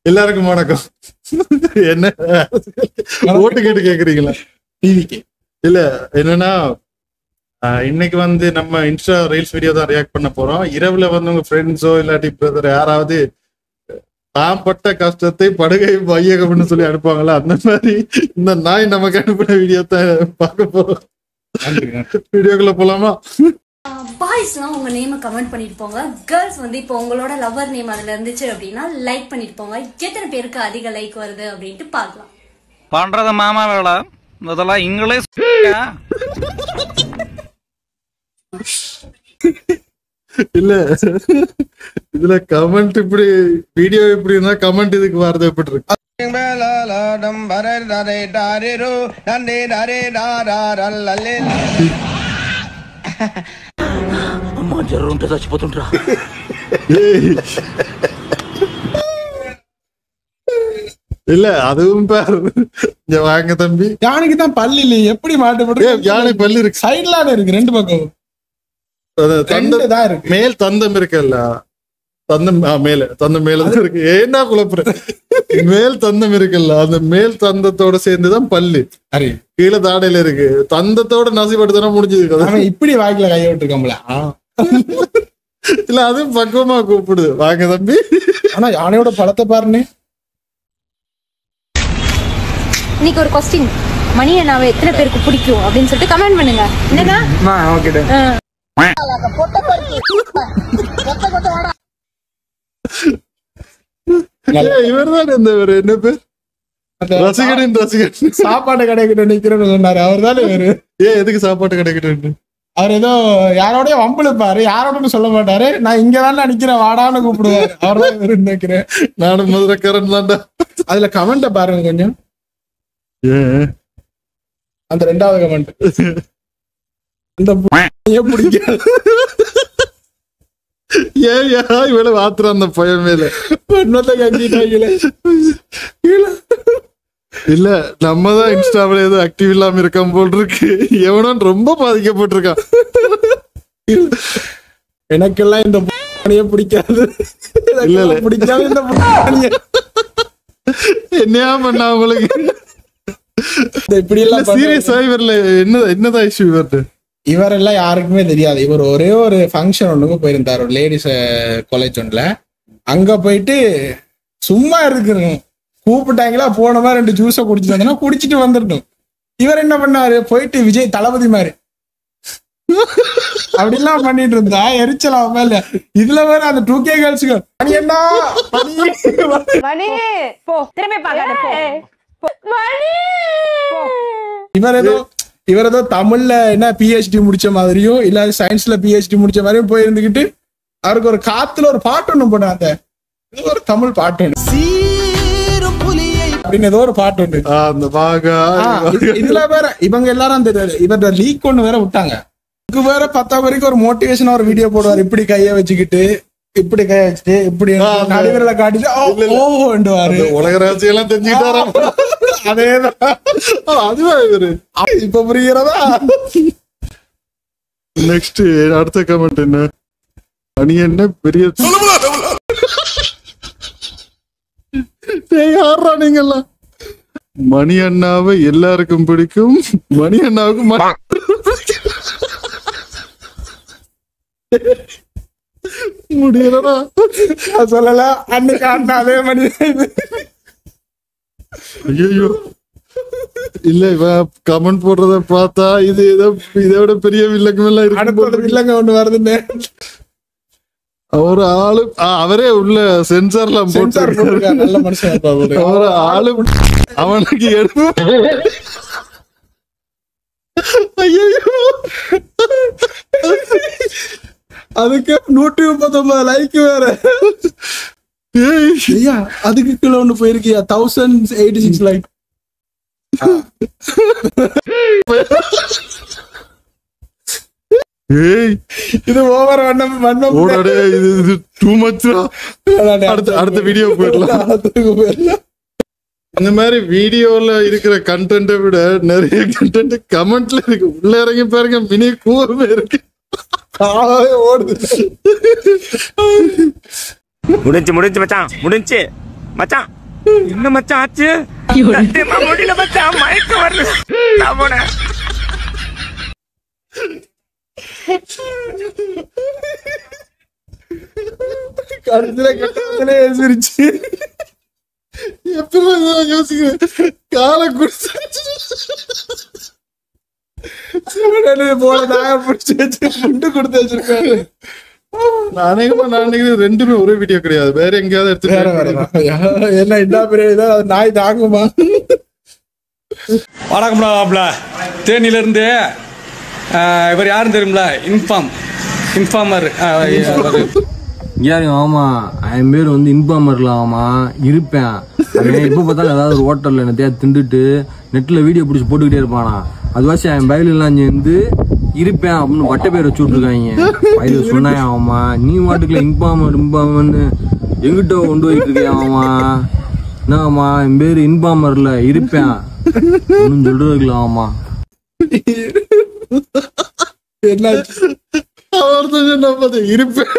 எல்லாருக்கும் வணக்கம் என்ன ஓட்டு கேட்டு கேக்குறீங்களா டிவிக்கு இல்ல என்னன்னா ஆஹ், இன்னைக்கு வந்து நம்ம இன்ஸ்டா ரீல்ஸ் வீடியோ தான் ரியாக்ட் பண்ண போறோம் இரவுல வந்து உங்க ஃப்ரெண்ட்ஸோ இல்லாட்டி பிரதர் யாராவது தாம் பட்ட கஷ்டத்தை படுகை வையகம்னு சொல்லி அனுப்புவாங்களா அந்த மாதிரி இந்த நாய் நமக்கு அனுப்பின வீடியோ தான் பார்க்க போறோம் நன்றி நன்றி வீடியோக்குள்ள போலாமா பாய்ஸ்லாம் உங்க நேமை கமெண்ட் பண்ணிட்டு போங்க கேர்ள்ஸ் வந்து இப்போ உங்களோட லவர் நேம் அதுல இருந்துச்சு அப்படின்னா லைக் பண்ணிட்டு போங்க எத்தனை பேருக்கு அதிக லைக் வருது அப்படின்ட்டு பார்க்கலாம் பண்றது மாமா வேலை இதெல்லாம் இங்கிலீஷ் இல்ல இதுல கமெண்ட் இப்படி வீடியோ இப்படி இருந்தா கமெண்ட் இதுக்கு வரது எப்படி இருக்கு ஏய். இல்ல அதுவும் பாரு இங்க வாங்க தம்பி யானைக்கு தான் பல்லு இல்லையே எப்படி ஏ, மாட்டுப்பட்டு யானை பல்லு இருக்கு சைட்லான இருக்கு ரெண்டு பக்கம் அது தந்த ரெண்டு தான் இருக்கு மேல் தந்தம் இருக்குல்ல தந்தம் ஆ, மேல தந்தம் மேல தான் இருக்கு ஏன்னா குழப்புற மேல் தந்தம் இருக்குல்ல அந்த மேல் தந்தத்தோட சேர்ந்துதான் பல்லு சரி கீழே தாடையில இருக்கு தந்தத்தோட நசிப்படுத்தினா முடிஞ்சது கதை அவன் இப்படி வாய்க்குல கைய விட்டுருக்கான்ல இல்ல அதுவும் பக்குவமா கூப்பிடுது வாங்க தம்பி ஆனா யானையோட பழத்தை பாருன்னு இன்னைக்கு ஒரு கொஸ்டின் மணி அண்ணாவை எத்தனை பேருக்கு பிடிக்கும் அப்படின்னு சொல்லிட்டு கமெண்ட் பண்ணுங்க என்னன்னா ஓகே இவர் தான் இந்த இவர் என்ன பேர் ரசிகனின் ரசிகன் சாப்பாடு கடைக்கிட்ட நிக்கிறேன்னு சொன்னாரு அவர் தானே இவரு ஏன் எதுக்கு சாப்பாட்டு கிடைக்கிட்டு அவர் ஏதோ யாரோடய வம்பிழுப்பாரு யாரோடன்னு சொல்ல மாட்டாரு நான் இங்க தானே நிக்கிறேன் வாடான்னு கூப்பிடுவாரு அவர் தான் இவரு நினைக்கிறேன் நானும் மதுரைக்காரன் தான்டா அதுல கமெண்ட பாருங்க கொஞ்சம் ஏன் அந்த ரெண்டாவது கமெண்ட் அந்த பு- பிடிக்காது ஏன் ஏன் இவ்வளவு ஆத்திரம் அந்த பையன் மேல இன்னொருத்த கங்கிட்டாங்களே இல்ல நம்ம தான் இன்ஸ்டாவில் ஏதோ ஆக்டிவ் இல்லாம இருக்கான் போல் இருக்கு எவனும் ரொம்ப பாதிக்கப்பட்டிருக்கான் எனக்கெல்லாம் இந்த பணியே பிடிக்காது இல்ல, இல்ல. எனக்கெல்லாம் பிடிக்காது இந்த பணியை என்னையா பண்ண அவங்களுக்கு இப்படி எல்லாம் பண்றது. சீரியஸா இவர்ல என்ன என்னதான் இஷ்யூ இவர்ட்டு இவரெல்லாம் யாருக்குமே தெரியாது இவர் ஒரே ஒரு ஃபங்க்ஷன் ஒண்ணுக்கு போயிருந்தார் ஒரு லேடிஸ் காலேஜ் ஒன்றுல அங்க போயிட்டு சும்மா இருக்கணும் கூப்பிட்டாங்களா போனமா ரெண்டு ஜூஸை குடிச்சிட்டு வந்தோம்னா குடிச்சிட்டு வந்துடணும் இவர் என்ன பண்ணாரு போயிட்டு விஜய் தளபதி மாதிரி அப்படிலாம் பண்ணிட்டு இருந்தா எரிச்சல் அவன் மேல இதுல வேற அந்த டூ கே கேர்ள்ஸுக்கு மணி என்ன மணி மணி போ திரும்பி பார்க்காத போ மணி இவர் ஏதோ இவர் ஏதோ தமிழ்ல என்ன பிஹெச்டி முடிச்ச மாதிரியும் இல்ல சயின்ஸ்ல பிஹெச்டி முடிச்ச மாதிரியும் போயிருந்துகிட்டு அவருக்கு ஒரு காத்துல ஒரு பாட்டு ஒண்ணு போனாங்க ஏதோ ஒரு தமிழ் பாட்டு ஒண்ணு அப்படின்னு ஏதோ ஒரு பாட்டு ஒண்ணு அந்த வாகா ஆ, இது- இதுல வேற இவங்க எல்லாரும் அந்த இவரோட லீக் ஒண்ணு வேற விட்டாங்க இதுக்கு வேற பத்தாம் வரைக்கும் ஒரு மோட்டிவேஷன் ஒரு வீடியோ போடுவார் இப்படி கைய வச்சுக்கிட்டு இப்படி கைய வச்சுட்டு இப்படி ஆ, அந்த- நடுவிரல காட்டிட்டு ஓ ஓண்டுவாரு உலக ராசியெல்லாம் தெரிஞ்சுக்கிட்டாராம் அதேதான் அதுவா இவரு இப்ப புரிகிறதா நெக்ஸ்ட் அடுத்த கமெண்ட் என்ன மணி என்ன பெரிய டேய், யார்றா நீங்கெல்லாம் மணி அண்ணாவை எல்லாருக்கும் பிடிக்கும் மணி அண்ணாவுக்கு ம- முடியலடா நான் சொல்லல அன்னைக்கு ஆடின அதே மணி ஐயோ இல்ல இவன் கமெண்ட் போடுறத பார்த்தா இது ஏதோ இதை விட பெரிய வில்லக்கம் எல்லாம் இருக்கு அடுத்த இல்லங்க ஒண்ணு வருதுன்னு ஒரு ஆளு ஆ, அவரே உள்ள சென்சார்லாம் சென்சார் போட்டு போட்டிருக்காரு. நல்ல மனுஷன் அப்பா அவரு. ஒரு ஆளு அவனுக்கு எடுத்து ஐயோ அதுக்கு நூற்றி முப்பத்தொன்பது லைக் வேற ஏய் ஐயா அதுக்கு கீழே ஒண்ணு போயிருக்கியா தௌசண்ட் எயிட்டி சிக்ஸ் லைக் ஏய் இது ஓவர் வண்ணம் வண்ணம் ஓடாடே இது இது டூ மச்ரா அடுத்த அடுத்த வீடியோ போயிடலாம் அடுத்ததுக்கு போயிடலாம் இந்த மாதிரி வீடியோல இருக்கிற கண்டென்ட்டை விட நிறைய கண்டென்ட் கமெண்ட்ல இருக்கு உள்ள இறங்கி பாருங்க மினி கூர்மை இருக்கு காலாவே ஓடுது முடிஞ்சு முடிஞ்சு மச்சான் முடிஞ்சு மச்சான் என்ன மச்சான் ஆச்சு சத்தியமா முடியல மச்சான் மயக்க வரல நான் போனேன் கருத்துல கட்டத்திலே எசிரிச்சு எப்படி இதெல்லாம் யோசிக்கிறேன் காலை குடிச்சு போல நாய பிடிச்சி வச்சு ஃபுட்டு கொடுத்து வச்சிருக்காரு நான் அநேகமா நான் நினைக்கிறேன் ரெண்டுமே ஒரே வீடியோ கிடையாது வேற எங்கேயாவது வேற எடுத்து வேற என்ன என்ன பெரிய இதோ அது நாய் தாங்குமா வணக்கம்டா மாப்ள தேனியில இருந்து இவர் யாரும் தெரியுங்களா இன்ஃபார்ம் இன்ஃபார்மர் யாருங்க ஆமா என் பேர் வந்து இன்ஃபார்மர்ல ஆமா இருப்பேன் அவன் எப்ப பார்த்தாலும் ஏதாவது ஒரு ஹோட்டல்ல என்னத்தையா திண்டுட்டு நெட்ல வீடியோ பிடிச்சி போட்டுக்கிட்டே இருப்பானா அது வாசி என் பயில எல்லாம் சேர்ந்து இருப்பேன் அப்படின்னு வட்ட பேர் வச்சு விட்டுருக்காங்க பயில சொன்னான் ஆமா நீ வாட்டுக்குள்ள இன்ஃபார்மர் இன்ஃபார்மர்னு எங்கிட்ட கொண்டு போயிட்டு இருக்கியா ஆமா என்னம்மா என் பேர் இன்ஃபார்மர்ல இருப்பேன் ஒன்னும் சொல்றதுல ஆமா என்னாச்சு ஒருத்தன் சொன்னா பாத்து இருப்பேன்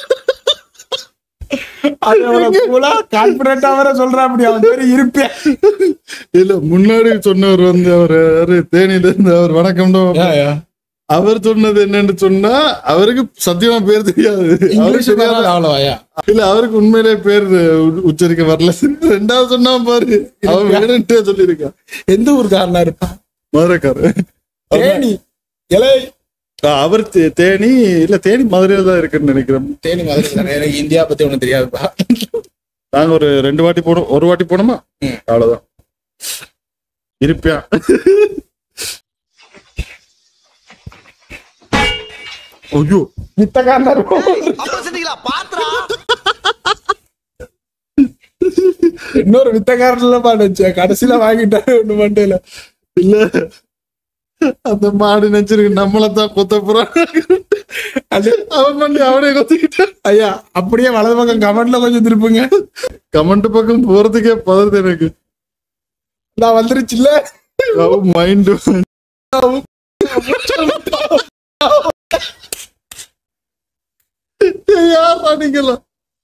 அது அவ்வளவு கூலா கான்பிடண்டா வர சொல்றா அப்படி அவன் பேரு இருப்பேன் இல்ல முன்னாடி சொன்னவர் வந்து அவர் யாரு தேனியில இருந்து அவர் வணக்கம்னு அவர் சொன்னது என்னன்னு சொன்னா அவருக்கு சத்தியமா பேர் தெரியாது இங்கிலீஷ் அவருக்கு தெரியாது. அவ்வளவாயா இல்ல அவருக்கு உண்மையிலே பேர் உ- உச்சரிக்க வரல ரெண்டாவது சொன்னா பாரு அவன் வேணுன்ட்டே சொல்லியிருக்கான் எந்த ஊருக்காரனா இருப்பான் மதுரைக்காரு தேனி இலை அவர் தே- தேனி இல்ல தேனி மதுரையில தான் இருக்குன்னு நினைக்கிறேன் தேனி மாதிரி தானே. எனக்கு இந்தியா பத்தி ஒண்ணும் தெரியாதுப்பா நாங்க ஒரு ரெண்டு வாட்டி போனோம் ஒரு வாட்டி போனோமா ம். அவ்வளவுதான் இருப்பியா ஐயோ மித்தக்காரனா இருக்கும் இன்னொரு வித்தக்காரன்ல பாடு கடைசியில வாங்கிட்டாரு ஒண்ணு மட்டும் இல்ல இல்ல அந்த மாடு நினைச்சிருக்கு நம்மளத்தான் கொத்த போறான் அது அவன் பண்ணி அவனே கொத்திக்கிட்டான் ஐயா அப்படியே வலது பக்கம் கமெண்ட்ல கொஞ்சம் திருப்புங்க கமெண்ட் பக்கம் போறதுக்கே பதறது எனக்கு நான் வந்துருச்சுல்ல மைண்ட் யார் நீங்களாம்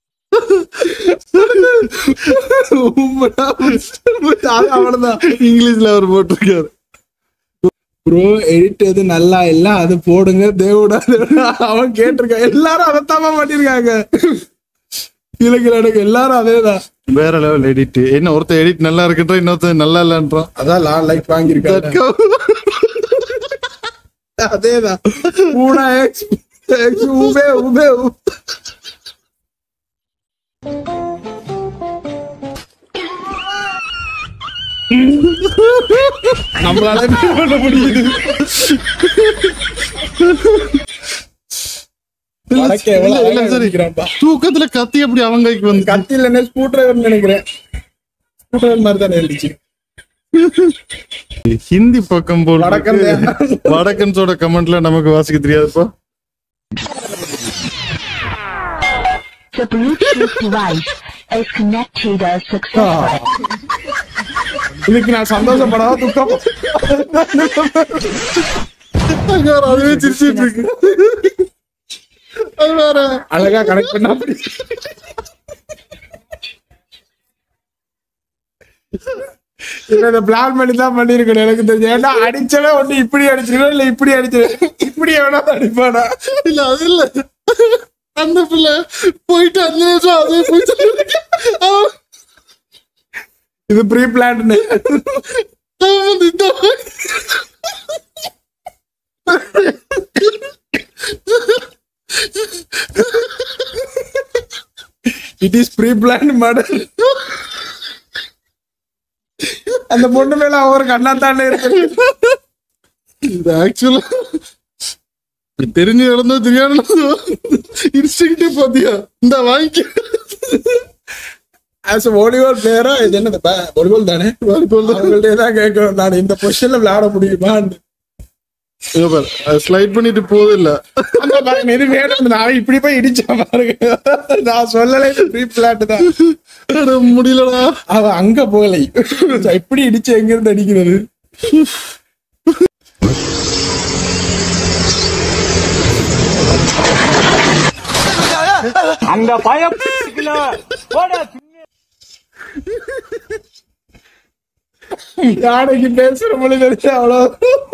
உண்மைடா. அது அவ்வளவுதான் இங்கிலீஷ்ல அவர் போட்டிருக்காரு ப்ரோ எடிட் எது நல்லா இல்ல அது போடுங்க தேவடா தேவடா. அவன் கேட்டிருக்கான் எல்லாரும் அதைத்தாமா பண்ணிருக்காங்க இலக்கிய எல்லாரும் அதேதான் வேற லெவல் எடிட் என்ன ஒருத்தன் எடிட் நல்லா இருக்குன்ற இன்னொருத்தன் நல்லா இல்லன்றான் அதான் லான் லைக் வாங்கியிருக்காங்க அதேதான் பூனா எக்ஸ் எக்ஸ் உபே உபே உ- நம்மளால என்ன பண்ண முடியுது வடக்கு எவ்வளவு இல்ல, இல்ல, அழகா சரி. இருக்கிறான்பா. தூக்கத்துல கத்தி அப்படி அவங்க கைக்கு வந்து கத்தி இல்லைன்னா ஸ்க்ரூ டிரைவர் நினைக்கிறேன் ஸ்க்ரூ டிரைவர் மாதிரி தானே இருந்துச்சு ஹிந்தி பக்கம் போல் வடக்கன் வடக்கன்ஸோட கமெண்ட்ல நமக்கு வாசிக்க தெரியாதுப்பா The Bluetooth device is connected successfully. இதுக்கு நான் சந்தோஷப்படாத துக்கம் அங்க வேற அதுவே சிரிச்சிட்டு இருக்கு அது வேற அழகா கனெக்ட் பண்ணா அப்படி இல்ல இதை பிளான் பண்ணி தான் பண்ணிருக்கணும் எனக்கு தெரியும் ஏன்னா அடிச்சவன் ஒண்ணு இப்படி அடிச்சிருக்கணும் இல்ல இப்படி அடிச்சிருக்கணும் இப்படி எவனா அடிப்பானா இல்ல அது இல்ல அந்த பிள்ளை போயிட்டு அஞ்சு நிமிஷம் அதே போய் சொல்லிருக்கு. அவன் இது ப்ரீ பிளான் அவன் வந்து இந்த it is pre plan model அந்த பொண்ணு மேல அவர் கண்ணாத்தானே இருக்கு இது ஆக்சுவலா தெரிஞ்சு நடந்தோ தெரியாம இன்ஸ்டிங்டே பாத்தியா இந்த வாங்கிக்க ஆஸ் வாலிபால் பிளேயரா இது என்னது வாலிபால் தானே அவங்கள்ட்ட தான் கேட்கணும் நான் இந்த பொசிஷன்ல விளையாட முடியுமா ஸ்லைட் பண்ணிட்டு போகுது இல்ல அந்த பாருங்க இது வேணும் நான் இப்படி போய் இடிச்சேன் பாருங்க நான் சொல்லலை ப்ரீ பிளாட் தான் அட, முடியலடா அவ அங்க போகலை எப்படி இடிச்சு எங்க இருந்து அடிக்கிறது அந்த பயம் யானைக்கு பேசுற மொழி தெரிஞ்சு அவ்வளவு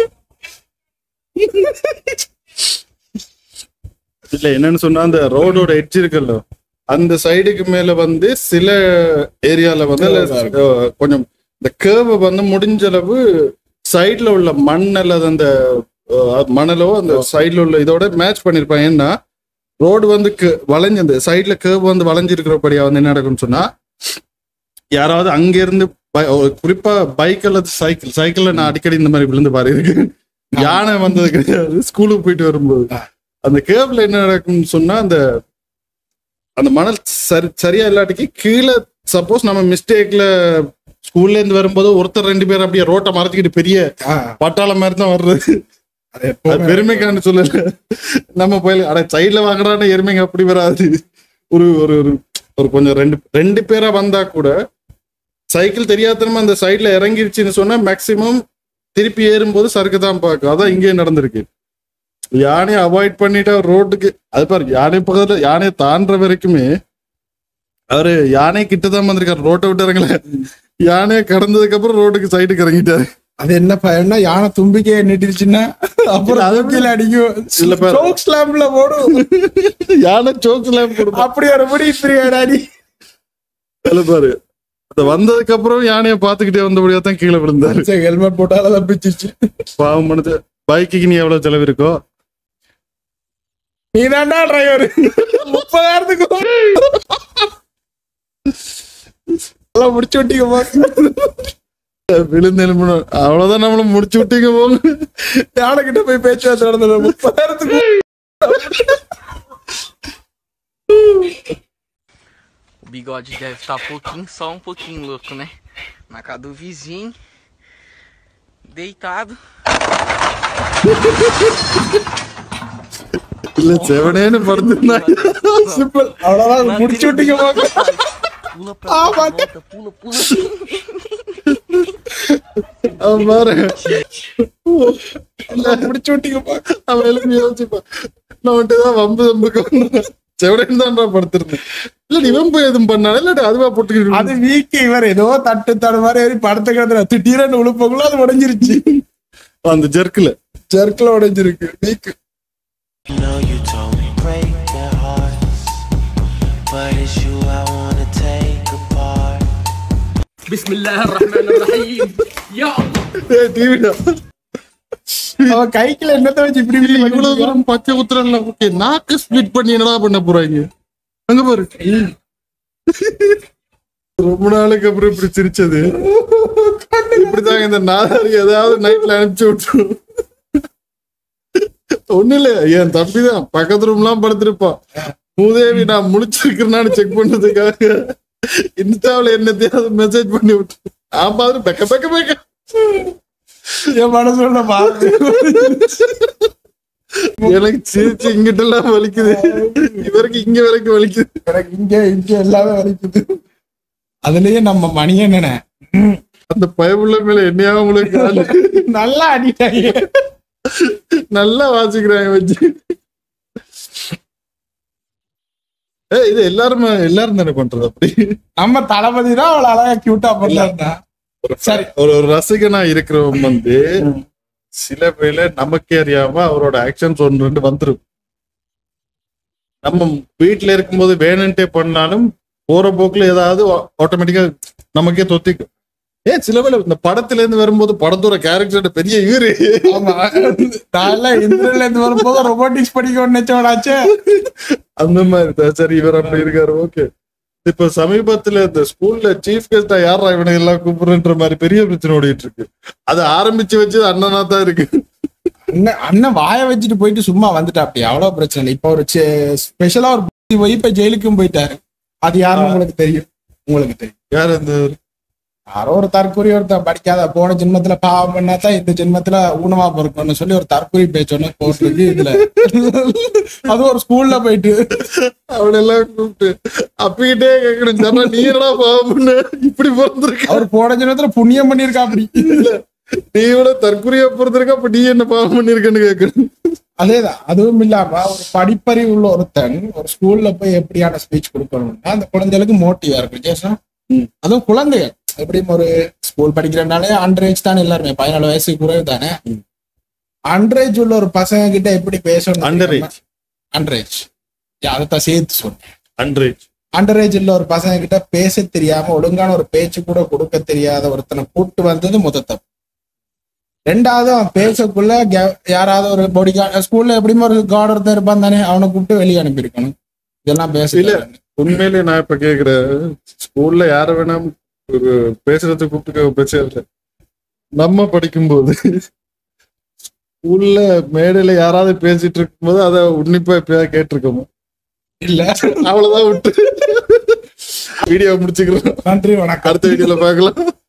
இல்ல என்னன்னு சொன்னா அந்த ரோடோட எட்ஜ் இருக்குல்ல அந்த சைடுக்கு மேல வந்து சில ஏரியால வந்து அதுல, அஹ், கொஞ்சம் இந்த கேர்வை வந்து முடிஞ்ச அளவு சைடுல உள்ள மண் அல்லது அந்த அஹ், மணலோ அந்த சைடுல உள்ள இதோட மேட்ச் பண்ணிருப்பாங்க ஏன்னா ரோடு வந்து கு- வளைஞ்சு அந்த சைடுல கேர்வ் வந்து வளைஞ்சிருக்கிறபடியா வந்து என்ன நடக்கும்னு சொன்னா யாராவது அங்க இருந்து பை- ஒரு குறிப்பா பைக் அல்லது சைக்கிள் சைக்கிள்ல நான் அடிக்கடி இந்த மாதிரி விழுந்து பாரு இருக்கு யானை வந்தது கிடையாது ஸ்கூலுக்கு போயிட்டு வரும்போது அந்த கேப்ல என்ன நடக்கும்னு சொன்னா அந்த அந்த மணல் சரி சரியா இல்லாட்டிக்கு கீழே சப்போஸ் நம்ம மிஸ்டேக்ல ஸ்கூல்ல இருந்து வரும்போது ஒருத்தர் ரெண்டு பேர் அப்படியே ரோட்டை மறைச்சிக்கிட்டு பெரிய பட்டாளம் மாதிரி தான் வர்றது அது பெருமைக்கான்னு சொல்லல நம்ம போய் அட சைட்ல வாங்குறான்னு எருமைங்க அப்படி வராது ஒரு ஒரு ஒரு ஒரு கொஞ்சம் ரெண்டு ரெண்டு பேரா வந்தா கூட சைக்கிள் தெரியாதனமா அந்த சைட்ல இறங்கிருச்சுன்னு சொன்னா மேக்சிமம் திருப்பி ஏறும்போது சறுக்கு தான் பார்க்கும் அதான் இங்கேயே நடந்திருக்கு யானையை அவாய்ட் பண்ணிட்டு அவர் ரோட்டுக்கு அது பாரு யானை பக்கத்துல யானையை தாண்டுற வரைக்குமே அவரு யானை கிட்ட தான் வந்திருக்காரு ரோட்டை விட்டு இறங்கல யானையை கடந்ததுக்கு அப்புறம் ரோட்டுக்கு சைடுக்கு இறங்கிட்டாரு அது என்ன பயம்னா யானை தும்பிக்கே நிட்டுச்சுன்னா அப்புறம் அது கீழே அடிக்கும் இல்ல பாரு. சோக் ஸ்லாம்ல போடும் யானை சோக்குல போடுது அப்படி ஒரு முடி இப்படி அடி அதுல பாரு அந்த வந்ததுக்கு அப்புறம் யானையை பாத்துக்கிட்டே வந்தபடியா தான் கீழே விழுந்தாரு ஹெல்மெட் போட்டால தப்பிச்சிச்சு பாவம் மனது பைக்குக்கு நீ எவ்வளவு செலவு இருக்கோ நீ தாண்டா டிரைவர் முப்பதாயிரத்துக்கு எல்லாம் முடிச்சு விட்டீங்க போங்க. விழுந்து எழும்பணும் அவ்வளவுதான் நம்மள முடிச்சு விட்டீங்க போங்க யானை கிட்ட போய் பேச்சுவார்த்தை நடந்தது முப்பதாயிரத்துக்கு O bigode deve estar pouquinho, só um pouquinho louco, né? Na casa do vizinho, deitado. இல்ல செவனேன்னு படுத்துனா சிம்பிள் அவ்வளவுதான் முடிச்சு விட்டீங்க போங்க Pula pra Ah, cá, mas- volta, pula, pula. அவன் பாரு முடிச்சு விட்டீங்க போங்க அவன் எழுப்பி யோசிப்பான் நான் வந்துட்டு தான் வம்பு வம்புக்கு வந்தேன். செவனேன்னு தான்டா படுத்திருந்தேன் இல்ல இவன் போய் எதுவும் பண்ணானே இல்லாட்டி அதுவா போட்டுக்கிட்டு அது வீக்கு இவர் ஏதோ தட்டு தடு மாதிரி ஏறி படுத்த கிடத்துல திடீர்னு உழுப்பக்குள்ள அது உடைஞ்சிருச்சு அந்த ஜெர்க்குல ஜெர்க்கில் உடைஞ்சிருக்கு weak know you told me break their hearts, but it's you I wanna take apart. بسم الله الرحمن الرحيم يا டிவிடா அவன் கைக்குள்ள என்னத்த வச்சு இப்படி இப்படி இவ்வளவு பண்ணிட்டு தூரம் பச்சை குத்துறல ஓகே நாக்கு ஸ்பிளிட் பண்ணி என்னடா பண்ண போறாங்க அங்க பாரு ரொம்ப நாளுக்கு அப்புறம் இப்படி சிரிச்சது இப்படிதாங்க இந்த நாதாரி ஏதாவது நைட்ல அனுப்பிச்சு விட்டுரும் ஒண்ணு இல்ல என் தம்பி தான் பக்கத்து ரூம்லாம் படுத்திருப்பான் மூதேவி நான் முழிச்சிருக்கிறேன்னு செக் பண்ணதுக்காக இன்ஸ்டாவில் என்னத்தையாவது மெசேஜ் பண்ணி விட்டு ஆமா அது பெக்க பெக்க பெக்க என் மனசுல பாரு எனக்கு சிரிச்சு இங்கிட்ட எல்லாம் வலிக்குது இவருக்கு இங்க வரைக்கும் வலிக்குது எனக்கு இங்க இங்க எல்லாமே வலிக்குது அதுலயே நம்ம மணி என்னன அந்த பயமுள்ள மேல என்னையா உங்களுக்கு ஆளு? நல்லா அடிட்டாங்க நல்லா வாசிக்கிறாங்க வச்சு ஏ இது எல்லாருமே எல்லாரும் தானே பண்றது அப்படி நம்ம தளபதி தான் அவ்வளவு அழகா கியூட்டா பண்ணா சரி ஒரு ஒரு ரசிகனா இருக்கிறவன் வந்து சில வேளை நமக்கே அறியாம அவரோட ஆக்ஷன்ஸ் ஒன்று ரெண்டு வந்துரும் நம்ம வீட்டுல இருக்கும்போது வேணுன்ட்டே பண்ணாலும் போற போக்குல ஏதாவது ஆட்டோமேட்டிக்கா நமக்கே தொத்திக்கும் ஏன் சில வேளை இந்த படத்துல இருந்து வரும்போது படத்தோட கேரக்டரோட பெரிய ஈரு ஆமா நான் இந்திரன்ல இருந்து வரும்போது ரொபோட்டிக்ஸ் படிக்கணும்னு நினைச்சவனாச்சே அந்த மாதிரி தான் சரி இவர் அப்படி இருக்காரு ஓகே இப்ப சமீபத்துல இந்த ஸ்கூல்ல சீஃப் கெஸ்டா யாரா இவனுக்கு எல்லாம் கூப்பிடுன்ற மாதிரி பெரிய பிரச்சனை ஓடிட்டு இருக்கு அதை ஆரம்பிச்சு வச்சது அண்ணனா தான் இருக்கு அண்ணன் அண்ணன் வாய வச்சுட்டு போயிட்டு சும்மா வந்துட்டா அப்படி அவ்வளவு பிரச்சனை இல்லை இப்ப ஒரு ஸ்பெஷலா ஒரு புத்தி போய் இப்ப ஜெயிலுக்கும் போயிட்டாரு அது யாருன்னு உங்களுக்கு தெரியும் உங்களுக்கு தெரியும் யார் அந்த யாரோ ஒரு தற்கொலை ஒருத்தன் படிக்காத போன ஜென்மத்துல பாவம் பண்ணாதான் இந்த ஜென்மத்துல ஊனமா பிறக்கணும்னு சொல்லி ஒரு தற்கொலை பேச்சொன்னு போட்டிருக்கு இதுல அது ஒரு ஸ்கூல்ல போயிட்டு அவளெல்லாம் கூப்பிட்டு அப்பகிட்டே கேட்கணும் சொன்னா நீ என்னடா பாவம் பண்ண இப்படி பிறந்திருக்க அவர் போன ஜென்மத்துல புண்ணியம் பண்ணிருக்கா அப்படி நீ விட தற்கொலையா பிறந்திருக்க அப்ப நீ என்ன பாவம் பண்ணிருக்கன்னு கேட்கணும் அதேதான் அதுவும் இல்லாம ஒரு படிப்பறிவு உள்ள ஒருத்தன் ஒரு ஸ்கூல்ல போய் எப்படியான ஸ்பீச் கொடுக்கணும்னா அந்த குழந்தைகளுக்கு மோட்டிவா இருக்கும் ஜேசா அதுவும் குழந்தைகள் எப்படியும் ஒரு ஸ்கூல் படிக்கிறனாலே அண்டரேஜ் தானே எல்லாருமே பதினாலு வயசுக்கு குறைவு தானே அண்டரேஜ் உள்ள ஒரு பசங்க கிட்ட எப்படி பேசணும் Underage. அண்டரேஜ் அதைத்தான் சேர்த்து சொன்னேன் அண்ட்ரேஜ் அண்டரேஜ் உள்ள ஒரு பசங்க கிட்ட பேச தெரியாம ஒழுங்கான ஒரு பேச்சு கூட கொடுக்க தெரியாத ஒருத்தனை கூட்டு வந்தது முத தப்பு ரெண்டாவது அவன் பேசக்குள்ள கே- யாராவது ஒரு பொடி ஸ்கூல்ல எப்படியும் ஒரு கார்டு ஒருத்தன் இருப்பான் தானே அவனை கூப்பிட்டு வெளியே அனுப்பியிருக்கணும் இதெல்லாம் பேச இல்ல உண்மையிலேயே நான் இப்ப கேக்குறேன் ஸ்கூல்ல யார வேணாம் ஒரு பேசுறதுக்கு கூப்பிட்டு பிரச்சனை இல்லை நம்ம படிக்கும்போது ஸ்கூல்ல மேடையில யாராவது பேசிட்டு இருக்கும்போது அதை உன்னிப்பா எப்பயாவது கேட்டிருக்கோமா இல்ல அவ்வளவுதான் விட்டு வீடியோ முடிச்சுக்கிறோம் நன்றி வணக்கம் அடுத்த வீடியோல பார்க்கலாம்